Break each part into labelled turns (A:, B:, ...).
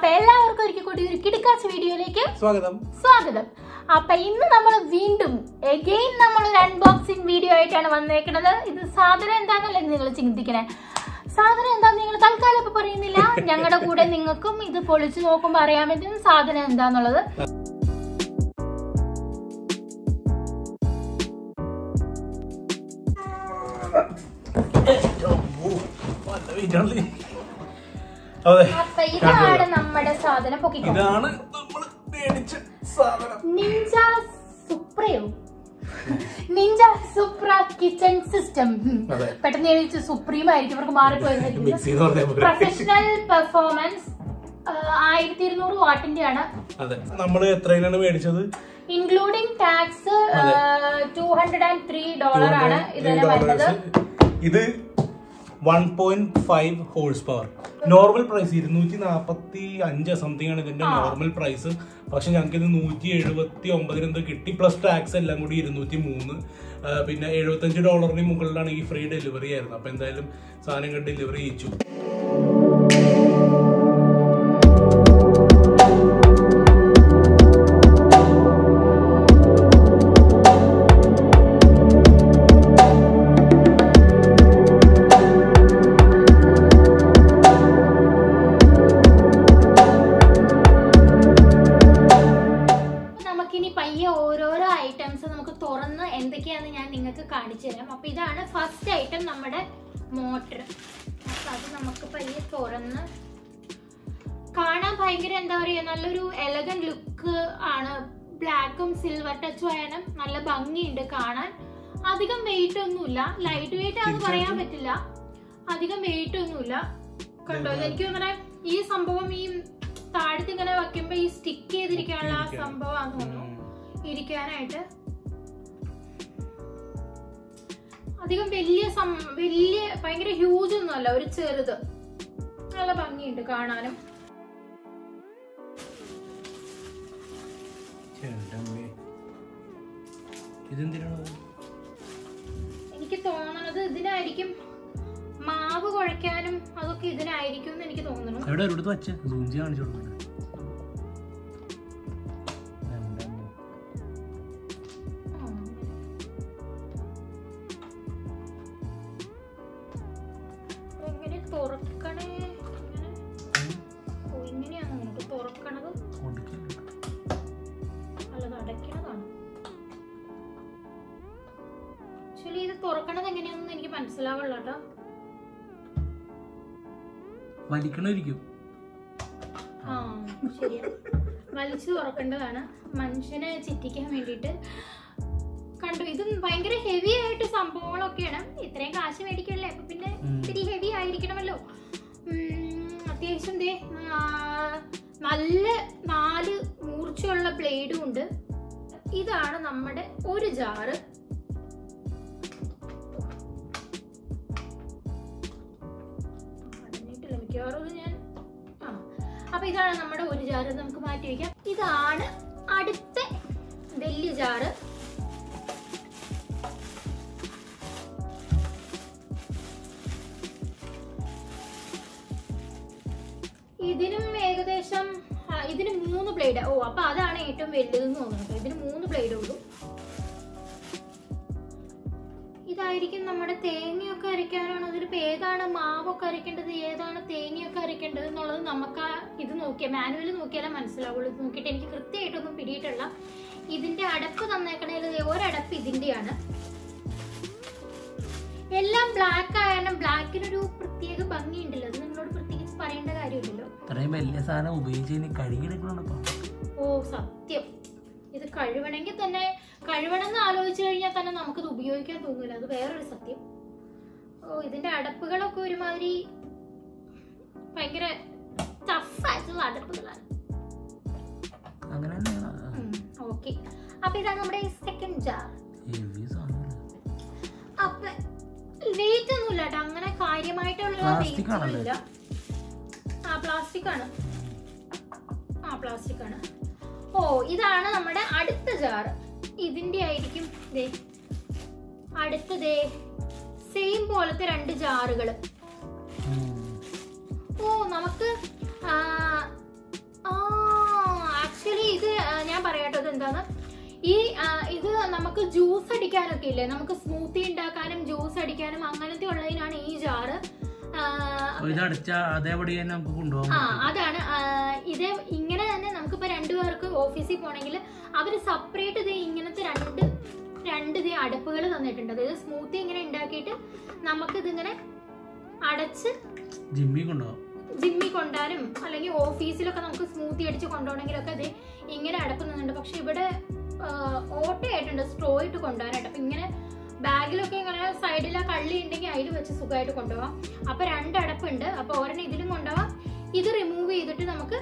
A: അപ്പൊ എല്ലാവർക്കും ഒരിക്കൽ കൂടി ഒരു കിടക്കാച്ച വീഡിയോയിലേക്ക്
B: സ്വാഗതം
A: സ്വാഗതം അപ്പൊ ഇന്ന് നമ്മൾ വീണ്ടും എഗെയിൻ നമ്മൾ ഒരു അൺബോക്സിംഗ് വീഡിയോ ആയിട്ടാണ് വന്നേക്കുന്നത് ഇത് സാധനം എന്താണെന്നല്ലേ നിങ്ങൾ ചിന്തിക്കണേ സാധനം എന്താന്ന് നിങ്ങൾ തൽക്കാലം ഇപ്പൊ പറയുന്നില്ല ഞങ്ങളുടെ കൂടെ നിങ്ങൾക്കും ഇത് പൊളിച്ചു നോക്കുമ്പോൾ അറിയാൻ പറ്റും സാധനം എന്താന്നുള്ളത്
B: അതെ
A: അപ്പൊ ഇതാണ് നമ്മുടെ സാധനം പൊക്കിക്കോ
B: ഇതാണ് നമ്മൾ മേടിച്ച സാധനം
A: നിഞ്ച സുപ്രയോ നിഞ്ച സുപ്ര കിച്ചൺ സിസ്റ്റം
B: അതെ.
A: പെട്ടെന്ന് എനിക്ക് സുപ്രീം ആയിരിക്കും ഇവർക്ക് മാറിപ്പോയതായിരിക്കും
B: മിക്സി എന്ന് പറഞ്ഞാൽ പോരെ.
A: പ്രൊഫഷണൽ പെർഫോമൻസ് ആയിരത്തി ഇരുന്നൂറ് വാട്ടിന്റെ ആണ്
B: അതെ നമ്മൾ എത്രയിലാണ് മേടിച്ചത്
A: including tax two hundred and three dollar ആണ് ഇതിന് വരുന്നത്
B: ഇത് one point five horse power normal price ഇരുന്നൂറ്റി നാപ്പത്തി അഞ്ച് സംതിങ് ആണ് ഇതിന്റെ നോർമൽ പ്രൈസ് പക്ഷെ ഞങ്ങൾക്ക് ഇത് നൂറ്റി എഴുപത്തി ഒമ്പതിന് എന്തോ കിട്ടി പ്ലസ് ടാക്സ് എല്ലാം കൂടി ഇരുന്നൂറ്റി മൂന്ന് പിന്നെ എഴുപത്തഞ്ച് ഡോളറിന് മുകളിലാണ് ഈ ഫ്രീ ഡെലിവറി ആയിരുന്നു അപ്പൊ എന്തായാലും സാധനങ്ങൾ ഡെലിവറി ചെയ്യിച്ചു
A: നമുക്കിനി പയ്യെ ഓരോരോ ഐറ്റംസ് നമുക്ക് തുറന്ന് എന്തൊക്കെയാന്ന് ഞാൻ നിങ്ങൾക്ക് കാണിച്ചു തരാം അപ്പൊ ഇതാണ് ഫസ്റ്റ് ഐറ്റം നമ്മുടെ മോട്ടർ അപ്പൊ അത് നമുക്ക് പയ്യെ തുറന്ന് കാണാൻ ഭയങ്കര എന്താ പറയുക നല്ലൊരു എലഗൻ ലുക്ക് ആണ് ബ്ലാക്കും സിൽവർ ടച്ചും ആയാലും നല്ല ഭംഗിയുണ്ട് കാണാൻ അധികം വെയിറ്റ് ഒന്നുമില്ല ലൈറ്റ് വെയിറ്റ് ആണെന്ന് പറയാൻ പറ്റില്ല അധികം വെയിറ്റ് ഒന്നുമില്ല കണ്ടോ എനിക്ക് തോന്നണേ ഈ സംഭവം ഈ താഴത്ത് ഇങ്ങനെ വെക്കുമ്പോ ഈ സ്റ്റിക്ക് ചെയ്തിരിക്കാനുള്ള ആ സംഭവമാണെന്ന് തോന്നുന്നു ഇരിക്കാനായിട്ട് അധികം വലിയ സം- വലിയ ഭയങ്കര ഹ്യൂജ് ഒന്നുമല്ല ഒരു ചെറുത് നല്ല ഭംഗിയുണ്ട് കാണാനും
B: ഇതെന്തിനാണ്
A: എനിക്ക് തോന്നണത് ഇതിനായിരിക്കും മാവ് കുഴയ്ക്കാനും അതൊക്കെ ഇതിനായിരിക്കും എന്ന് എനിക്ക് തോന്നുന്നു
B: എവിടെ ഒരിടത്ത് വച്ച സൂചി കാണിച്ചു കൊടുക്കണ്ട
A: എങ്ങനെ തുറക്കണേ ഇങ്ങനെ ഓ ഇങ്ങനെയാണ് നമുക്ക് തുറക്കണത് അല്ലത് അടയ്ക്കണതാണ് ആക്ച്വലി ഇത് തുറക്കണത് എങ്ങനെയാണെന്ന് എനിക്ക് മനസ്സിലാവുള്ള കേട്ടോ
B: വലിക്കണമായിരിക്കും
A: ആ ശരിയാ വലിച്ചു തുറക്കേണ്ടതാണ് മനുഷ്യനെ ചിറ്റിക്കാൻ വേണ്ടിയിട്ട് കണ്ടു ഇത് ഭയങ്കര ഹെവി ആയിട്ട് സംഭവങ്ങളൊക്കെയാണ് ഇത്രയും കാശ് മേടിക്കല്ലേ അപ്പൊ പിന്നെ
B: ഉം.
A: ഇത്തിരി ഹെവി ആയിരിക്കണമല്ലോ ഉം, അത്യാവശ്യം ദേ ആ, നല്ല നാല് മൂർച്ചയുള്ള ബ്ലേഡും ഉണ്ട് ഇതാണ് നമ്മുടെ ഒരു ജാറ് അടഞ്ഞിട്ടില്ല മിക്കവാറും ഇത് ഞാൻ ആ അപ്പൊ ഇതാണ് നമ്മുടെ ഒരു ജാറ് ഇത് നമുക്ക് മാറ്റി വെക്കാം ഇതാണ് അടുത്ത വലിയ ജാറ് ഇതിനും ഏകദേശം ആ, ഇതിന് മൂന്ന് ബ്ലേഡ് ഓ അപ്പൊ അതാണ് ഏറ്റവും വലുതെന്ന് തോന്നുന്നത് ഇതിന് മൂന്ന് ബ്ലേഡ് ഉള്ളൂ ഇതായിരിക്കും നമ്മുടെ തേങ്ങയൊക്കെ അരയ്ക്കാനാണ് അതിലിപ്പോ ഏതാണ് മാവൊക്കെ അരയ്ക്കേണ്ടത് ഏതാണ് തേങ്ങയൊക്കെ അരയ്ക്കേണ്ടത് എന്നുള്ളത് നമുക്ക് ആ ഇത് നോക്കിയാൽ മാനുവൽ നോക്കിയാലേ മനസ്സിലാവുള്ളൂ ഇത് നോക്കിയിട്ട് എനിക്ക് കൃത്യമായിട്ടൊന്നും പിടിയിട്ടില്ല ഇതിന്റെ അടപ്പ് തന്നേക്കണേൽ ദേ ഒരടപ്പ് ഇതിന്റെയാണ് എല്ലാം ബ്ലാക്ക് ആയാലും ബ്ലാക്കിനൊരു പ്രത്യേക ഭംഗിയുണ്ടല്ലോ അത് നിങ്ങളോട് പ്രത്യേകിച്ച് പറയേണ്ട കാര്യമില്ലല്ലോ
B: ഇത്രയും വലിയ സാധനം ഉപയോഗിച്ച് ഇനി കഴുകിയെടുക്കണോ
A: ഓ സത്യം ഇത് കഴിവണമെങ്കിൽ തന്നെ കഴിവണമെന്ന് ആലോചിച്ചു കഴിഞ്ഞാൽ തന്നെ നമുക്കിത് ഉപയോഗിക്കാൻ തോന്നില്ല അത് വേറൊരു സത്യം ഓ ഇതിന്റെ അടപ്പുകളൊക്കെ ഒരുമാതിരി ഭയങ്കര ടഫായിട്ടുള്ള അടപ്പുകളാണ്
B: അങ്ങനെ
A: ഓക്കെ അപ്പൊ ഇതാണ് നമ്മുടെ സെക്കൻഡ് ജാർ
B: ഹെവി സാധനം
A: അപ്പൊ വെയിറ്റ് ഒന്നുമില്ല കേട്ടോ അങ്ങനെ കാര്യമായിട്ടുള്ള
B: Plastic
A: weight
B: ആണല്ലേ?
A: ഇല്ല ആ പ്ലാസ്റ്റിക് ആണ് ആ പ്ലാസ്റ്റിക് ആണ് ഓ ഇതാണ് നമ്മുടെ അടുത്ത ജാർ ഇതിന്റെ ആയിരിക്കും ദേ അടുത്ത ദേ സെയിം പോലത്തെ രണ്ട് ജാറുകൾ ഓ നമുക്ക് ആ, ആ ആക്ച്വലി ഇത് ആ, ഞാൻ പറയാട്ടോ ഇത് എന്താന്ന് ഈ ആ, ഇത് നമുക്ക് ജ്യൂസ് അടിക്കാനൊക്കെ ഇല്ലേ നമുക്ക് സ്മൂത്തി ഉണ്ടാക്കാനും ജ്യൂസ് അടിക്കാനും അങ്ങനത്തെ ഉള്ളതിനാണ് ഈ ജാറ്
C: അപ്പൊ ഇത് അടച്ച അതേപടി തന്നെ നമുക്ക് കൊണ്ടുപോകാൻ
A: ആ
C: പറ്റും
A: അതാണ് ആ, ഇത് ഇങ്ങനെ തന്നെ നമുക്കിപ്പോ രണ്ടുപേർക്ക് ഓഫീസിൽ പോണെങ്കിൽ അവര് സെപ്പറേറ്റ് ഇത് ഇങ്ങനത്തെ രണ്ട് രണ്ട് ഇത് അടുപ്പുകൾ തന്നിട്ടുണ്ട് അതായത് സ്മൂത്തി ഇങ്ങനെ ഉണ്ടാക്കിയിട്ട് നമുക്ക് ഇതിങ്ങനെ അടച്ച്
C: ജിമ്മി കൊണ്ടുപോകാം
A: ജിമ്മിൽ കൊണ്ടുപോകാനും അല്ലെങ്കിൽ ഓഫീസിലൊക്കെ നമുക്ക് സ്മൂത്തി അടിച്ച് കൊണ്ടുപോകണമെങ്കിലൊക്കെ അത് ഇങ്ങനെ അടപ്പ് നിന്നുണ്ട് പക്ഷെ ഇവിടെ ഓട്ടയായിട്ടുണ്ട് സ്ട്രോ ഇട്ട് കൊണ്ടുപോകാനായിട്ട് അപ്പൊ ഇങ്ങനെ ബാഗിലൊക്കെ ഇങ്ങനെ സൈഡിൽ ആ കള്ളി ഉണ്ടെങ്കിൽ അതിൽ വെച്ച് സുഖമായിട്ട് കൊണ്ടുപോകാം അപ്പൊ രണ്ട് അടപ്പുണ്ട് അപ്പൊ ഒരെണ്ണം ഇതിലും കൊണ്ടുപോകാം ഇത് റിമൂവ് ചെയ്തിട്ട് നമുക്ക്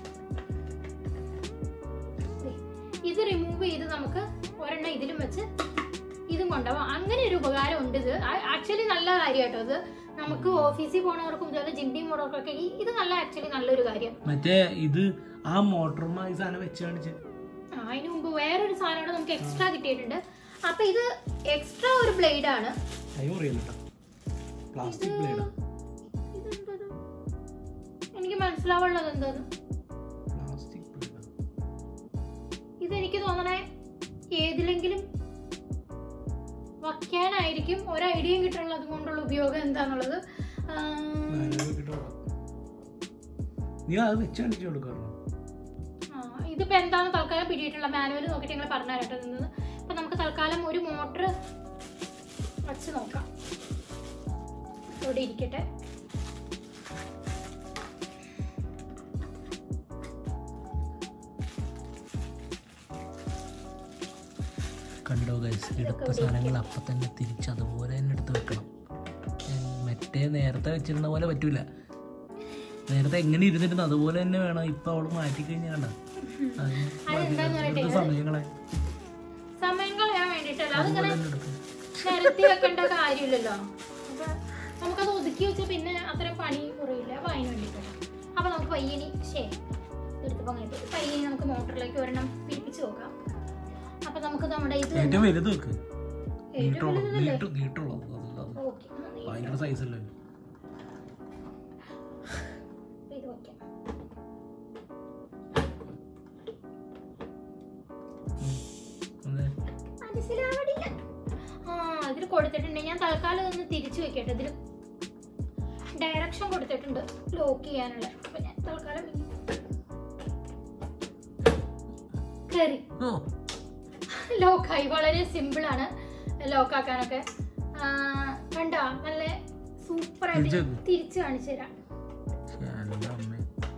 A: ദേ, ഇത് റിമൂവ് ചെയ്ത് നമുക്ക് ഒരെണ്ണം ഇതിലും വെച്ച് ഇതും കൊണ്ടുപോകാം അങ്ങനെ ഒരു ഉപകാരം ഉണ്ട് ഇത് ആക്ച്വലി നല്ല കാര്യം കേട്ടോ ഇത് നമുക്ക് ഓഫീസിൽ പോണവർക്കും ഇതുപോലെ ജിമ്മിൽ പോണവർക്കൊക്കെ ഈ- ഇത് നല്ല ആക്ച്വലി നല്ലൊരു കാര്യം
C: മറ്റേ ഇത് ആ മോട്ടറുമായി സാധനം വെച്ച് കാണിച്ച്
A: ആ, അതിന് മുമ്പ് വേറൊരു സാധനം കൂടെ നമുക്ക് എക്സ്ട്രാ കിട്ടിയിട്ടുണ്ട് അപ്പൊ ഇത് എക്സ്ട്രാ ഒരു ബ്ലേഡ് ആണ്
B: ടൈം അറിയില്ല കേട്ടോ പ്ലാസ്റ്റിക് ബ്ലേഡ്
A: ഇതെന്തത്? എനിക്ക് മനസ്സിലാവുള്ളത് എന്തത്
B: പ്ലാസ്റ്റിക് ബ്ലേഡ്
A: ഇതെനിക്ക് തോന്നണേ ഏതിലെങ്കിലും വയ്ക്കാനായിരിക്കും ഒരു ഐഡിയയും കിട്ടുള്ളത് കൊണ്ടുള്ള ഉപയോഗം എന്താന്നുള്ളത് ആ,
B: നീ അത് വെച്ച് കാണിച്ചു കൊടുക്കാറുണ്ടോ
A: ആ, ഇതിപ്പോ എന്താണ് തൽക്കാലം പിടിയിട്ടുള്ള മാനുവൽ നോക്കിയിട്ട് ഞങ്ങൾ പറഞ്ഞു തരട്ടെ നിന്നത് അപ്പൊ നമുക്ക് തൽക്കാലം ഒരു മോട്ടർ വച്ച് നോക്കാം ഇവിടെ ഇരിക്കട്ടെ
C: കണ്ടോ ഗൈസ് എടുത്ത സാധനങ്ങൾ അപ്പം തന്നെ തിരിച്ച് അതുപോലെ തന്നെ എടുത്ത് വെക്കണം ഞാൻ മറ്റേ നേരത്തെ വെച്ചിരുന്ന പോലെ പറ്റൂല നേരത്തെ എങ്ങനെ ഇരുന്നിരുന്നു അതുപോലെ തന്നെ വേണം ഇപ്പൊ അവള് മാറ്റി കഴിഞ്ഞാൽ കണ്ട
A: അതെന്താന്ന് പറയട്ടെ
C: സമയങ്ങളെ
A: സമയം കളയാൻ വേണ്ടിട്ടല്ല അതിങ്ങനെ
C: തന്നെ എടുക്കും
A: നിരത്തി വെക്കേണ്ട കാര്യമില്ലല്ലോ അപ്പൊ നമുക്കത് ഒതുക്കി വെച്ച് പിന്നെ അത്രയും പണി കുറയില്ല അപ്പൊ അതിന് വേണ്ടിയിട്ടാണ് അപ്പൊ നമുക്ക് പയ്യനി ശേ എടുത്തപ്പോ അങ്ങനെ പയ്യനി നമുക്ക് മോട്ടറിലേക്ക് ഒരെണ്ണം പിടിപ്പിച്ച് നോക്കാം അപ്പൊ നമുക്ക് നമ്മുടെ ഇത്
C: ഏറ്റവും വലുത് വെക്ക്
A: ഏറ്റവും
C: നീട്ടുള്ളത്
A: വലുതല്ലേ?
C: നീട്ടു നീട്ടുള്ളത് അതല്ല അത്
A: ഓക്കെ
C: ഭയങ്കര സൈസ് അല്ലേ
A: ഇത് വെക്കാം
C: ഉം. അതെ
A: മനസ്സിലാവണില്ല ആ ഇതിൽ കൊടുത്തിട്ടുണ്ട് ഞാൻ തൽക്കാലം ഒന്ന് തിരിച്ചു വെക്കട്ടെ ഇതിൽ ഡയറക്ഷൻ കൊടുത്തിട്ടുണ്ട് ലോക്ക് ചെയ്യാനുള്ള അപ്പൊ ഞാൻ തൽക്കാലം ഇങ്ങനെ കയറി
C: ഓ
A: ലോക്കായി വളരെ സിമ്പിൾ ആണ് ലോക്കാക്കാനൊക്കെ കണ്ട നല്ല സൂപ്പർ ആയിട്ട്
C: തിരിച്ച്
A: ഞാൻ
C: വെക്ക്.
A: തിരിച്ചു കാണിച്ചു തരാം
C: ശ്ശെ, എൻ്റെ അമ്മേ.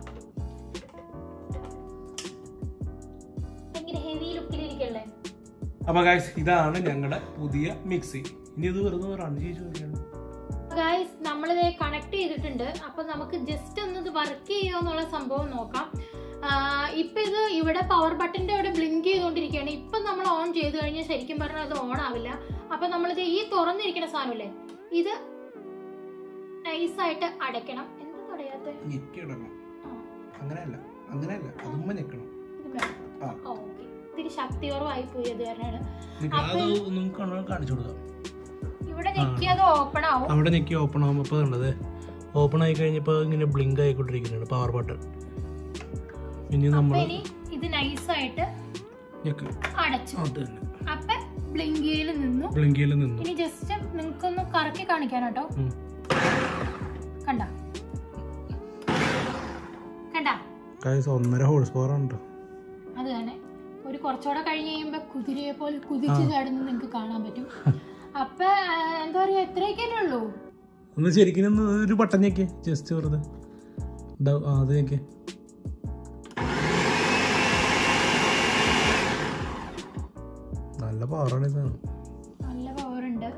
A: ഭയങ്കര ഹെവി ലുക്കിലിരിക്കല്ലേ
B: അപ്പൊ ഗൈസ് ഇതാണ് ഞങ്ങളുടെ പുതിയ മിക്സി ഇനി ഇത് വെറുതെ റൺ ചെയ്ത് നോക്കിയാണ്
A: ഗായ്സ് നമ്മളിത് കണക്ട് ചെയ്തിട്ടുണ്ട് അപ്പൊ നമുക്ക് ജസ്റ്റ് ഒന്ന് ഇത് വർക്ക് ചെയ്യുമോ എന്നുള്ള സംഭവം നോക്കാം ആഹ് ഇപ്പൊ ഇത് ഇവിടെ പവർ ബട്ടന്റെ അവിടെ ബ്ലിങ്ക് ചെയ്തുകൊണ്ടിരിക്കുകയാണ് ഇപ്പൊ നമ്മൾ ഓൺ ചെയ്ത് കഴിഞ്ഞാൽ ശരിക്കും പറഞ്ഞാൽ അത് ഓൺ ആവില്ല അപ്പൊ നമ്മളിത് ഈ തുറന്നിരിക്കുന്ന സാധനമില്ലേ ഇത് നൈസായിട്ട് അടയ്ക്കണം എന്താ തടയാത്ത
B: ഞെക്കിടണം അങ്ങനെയല്ല അങ്ങനെയല്ല അതുമ്മ ഞെക്കണം ആ.
A: ഓക്കെ ഇത്തിരി ശക്തി കുറവായി പോയി അത് കാരണമാണ്
C: നിക്ക് അത് ഒന്നും കാണാൻ കാണിച്ചു കൊടുക്കാം
A: ഇവിടെ ഞെക്കി അത് ഓപ്പൺ ആവും
B: അവിടെ ഞെക്കി ഓപ്പൺ ആകുമ്പോൾ ഇപ്പോൾ കണ്ടത് ഓപ്പൺ ആയി കഴിഞ്ഞപ്പോൾ ഇങ്ങനെ ബ്ലിങ്ക് ആയിക്കൊണ്ടിരിക്കുന്നുണ്ട് പവർ ബട്ടൺ ഇനി
A: അപ്പൊ
B: നമ്മൾ
A: ഇനി ഇത് നൈസായിട്ട്
B: ഞെക്ക്
A: അടച്ചു
B: അത് തന്നെ
A: അപ്പൊ ബ്ലിങ്കിയിൽ നിന്നു
B: ബ്ലിങ്കിയിൽ നിന്നു
A: ഇനി ജസ്റ്റ് നിങ്ങൾക്കൊന്ന് കറക്കി കാണിക്കാൻ കേട്ടോ
B: ഉം.
A: കണ്ട കണ്ട
B: ഗൈസ് ഒന്നര ഹോഴ്സ് പവർ ഉണ്ട്
A: അത് തന്നെ ഒരു കുറച്ചുകൂടെ കഴിഞ്ഞ് കഴിയുമ്പോ കുതിരയെ പോലെ കുതിച്ചു ചാടുന്നത് നിങ്ങൾക്ക് കാണാൻ പറ്റും അപ്പൊ ആ, എന്താ പറയാ എത്രയൊക്കെ ഉള്ളൂ
B: ഒന്ന് ശരിക്കും ഒന്ന് ഒരു ബട്ടൺ ഞെക്കി ജസ്റ്റ് വെറുതെ ഇതാ, ആ, അത് ഞെക്കി നല്ല പവറാണ് ഈ സാധനം
A: നല്ല പവർ ഉണ്ട്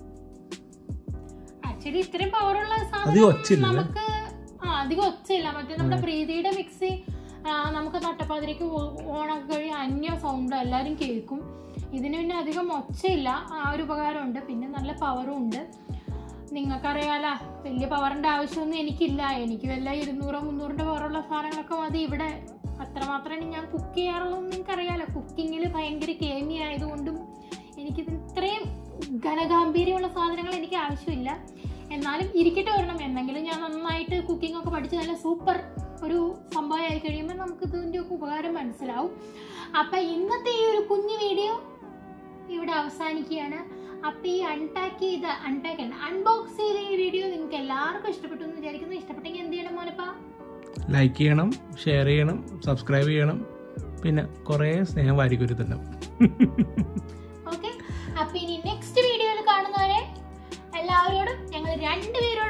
A: ആക്ച്വലി ഇത്രയും പവറുള്ള
B: അധികം ഒച്ചയില്ല അല്ലേ?
A: നമുക്ക് ആ അധികം ഒച്ചയില്ല മറ്റേ നമ്മുടെ പ്രീതിയുടെ മിക്സി നമുക്ക് നട്ടപ്പാതിരക്ക് ഓണാക്കി കഴിഞ്ഞാൽ അന്യ സൗണ്ട് എല്ലാവരും കേൾക്കും ഇതിന് പിന്നെ അധികം ഒച്ചയില്ല ആ ഒരു ഉപകാരമുണ്ട് പിന്നെ നല്ല പവറും ഉണ്ട് നിങ്ങൾക്കറിയാലോ വലിയ പവറിന്റെ ആവശ്യമൊന്നും എനിക്കില്ല എനിക്ക് വല്ല ഇരുന്നൂറോ മുന്നൂറിന്റെ പവറുള്ള സാധനങ്ങളൊക്കെ മതി ഇവിടെ അത്രമാത്രമാണ് ഞാൻ കുക്ക് ചെയ്യാറുള്ളൂ നിങ്ങൾക്കറിയാലോ കുക്കിങ്ങിൽ ഭയങ്കര കേമി ആയതുകൊണ്ടും എനിക്കിത് ഇത്രയും ഘനഗാംഭീര്യമുള്ള സാധനങ്ങൾ എനിക്ക് ആവശ്യമില്ല എന്നാലും ഇരിക്കട്ടെ ഒരെണ്ണം എന്നെങ്കിലും ഞാൻ നന്നായിട്ട് കുക്കിംഗ് ഒക്കെ പഠിച്ച് നല്ല സൂപ്പർ ഒരു സംഭവമായി കഴിയുമ്പോൾ നമുക്ക് ഇതിൻ്റെ ഒക്കെ ഉപകാരം മനസ്സിലാവും അപ്പം ഇന്നത്തെ ഈ ഒരു കുഞ്ഞു വീഡിയോ ഇവിടെ അവസാനിക്കുകയാണ് അപ്പം ഈ അൺപാക്ക് ചെയ്ത അൺപാക്ക് അല്ല അൺബോക്സ് ചെയ്ത ഈ വീഡിയോ നിങ്ങൾക്ക് എല്ലാവർക്കും ഇഷ്ടപ്പെട്ടു എന്ന് വിചാരിക്കുന്നു ഇഷ്ടപ്പെട്ടെങ്കിൽ എന്ത് ചെയ്യണം മോനപ്പാ
C: ലൈക്ക് ചെയ്യണം ഷെയർ ചെയ്യണം സബ്സ്ക്രൈബ് ചെയ്യണം പിന്നെ കുറേ സ്നേഹം വാരിക്കുരുത്തുണ്ടാവും
A: ഓക്കെ അപ്പൊ ഇനി നെക്സ്റ്റ് വീഡിയോയിൽ കാണുന്നവരെ എല്ലാവരോടും ഞങ്ങൾ രണ്ടുപേരോടും